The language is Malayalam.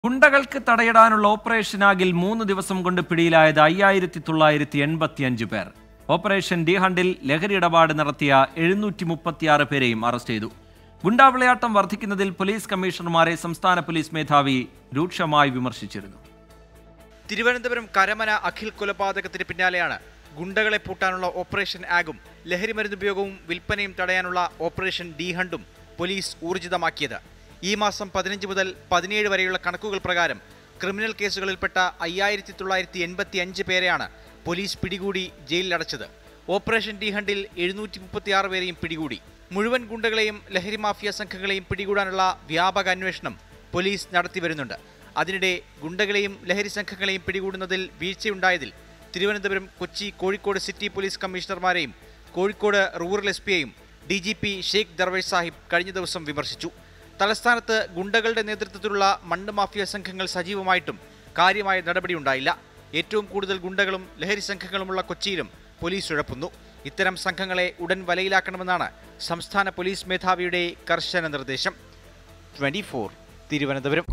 ഗുണ്ടകൾക്ക് തടയിടാനുള്ള ഓപ്പറേഷനാകിൽ മൂന്ന് ദിവസം കൊണ്ട് പിടിയിലായത് അയ്യായിരത്തി തൊള്ളായിരത്തി എൺപത്തി അഞ്ച് പേർ ഓപ്പറേഷൻ ഡി ഹണ്ടിൽ ലഹരി ഇടപാട് നടത്തിയ എഴുന്നൂറ്റി മുപ്പത്തിയാറ് പേരെയും അറസ്റ്റ് ചെയ്തു ഗുണ്ടാവിളയാട്ടം വർദ്ധിക്കുന്നതിൽ പോലീസ് കമ്മീഷണർമാരെ സംസ്ഥാന പോലീസ് മേധാവി രൂക്ഷമായി വിമർശിച്ചിരുന്നു തിരുവനന്തപുരം കരമന അഖിൽ കൊലപാതകത്തിന് പിന്നാലെയാണ് ഗുണ്ടകളെ പൂട്ടാനുള്ള ഓപ്പറേഷൻ ആഗും ലഹരി മരുന്ന് ഉപയോഗവും വിൽപ്പനയും തടയാനുള്ള ഓപ്പറേഷൻ ഡി ഹണ്ടും പോലീസ് ഊർജിതമാക്കിയത് ഈ മാസം പതിനഞ്ച് മുതൽ പതിനേഴ് വരെയുള്ള കണക്കുകൾ പ്രകാരം ക്രിമിനൽ കേസുകളിൽപ്പെട്ട അയ്യായിരത്തി തൊള്ളായിരത്തി എൺപത്തി അഞ്ച് പേരെയാണ് പോലീസ് പിടികൂടി ജയിലിലടച്ചത് ഓപ്പറേഷൻ ഡി ഹണ്ടിൽ എഴുന്നൂറ്റി മുപ്പത്തിയാറ് പേരെയും പിടികൂടി മുഴുവൻ ഗുണ്ടകളെയും ലഹരി മാഫിയ സംഘങ്ങളെയും പിടികൂടാനുള്ള വ്യാപക അന്വേഷണം പോലീസ് നടത്തി വരുന്നുണ്ട് അതിനിടെ ഗുണ്ടകളെയും ലഹരി സംഘങ്ങളെയും പിടികൂടുന്നതിൽ വീഴ്ചയുണ്ടായതിൽ തിരുവനന്തപുരം കൊച്ചി കോഴിക്കോട് സിറ്റി പോലീസ് കമ്മീഷണർമാരെയും കോഴിക്കോട് റൂറൽ എസ് പിയെയും D G P Sheikh Darvesh Sahib കഴിഞ്ഞ ദിവസം വിമർശിച്ചു തലസ്ഥാനത്ത് ഗുണ്ടകളുടെ നേതൃത്വത്തിലുള്ള മണ്ണ് മാഫിയ സംഘങ്ങൾ സജീവമായിട്ടും കാര്യമായ നടപടിയുണ്ടായില്ല ഏറ്റവും കൂടുതൽ ഗുണ്ടകളും ലഹരി സംഘങ്ങളുമുള്ള കൊച്ചിയിലും പോലീസ് ഉഴപ്പുന്നു ഇത്തരം സംഘങ്ങളെ ഉടൻ വലയിലാക്കണമെന്നാണ് സംസ്ഥാന പോലീസ് മേധാവിയുടെ കർശന നിർദ്ദേശം ട്വന്റി തിരുവനന്തപുരം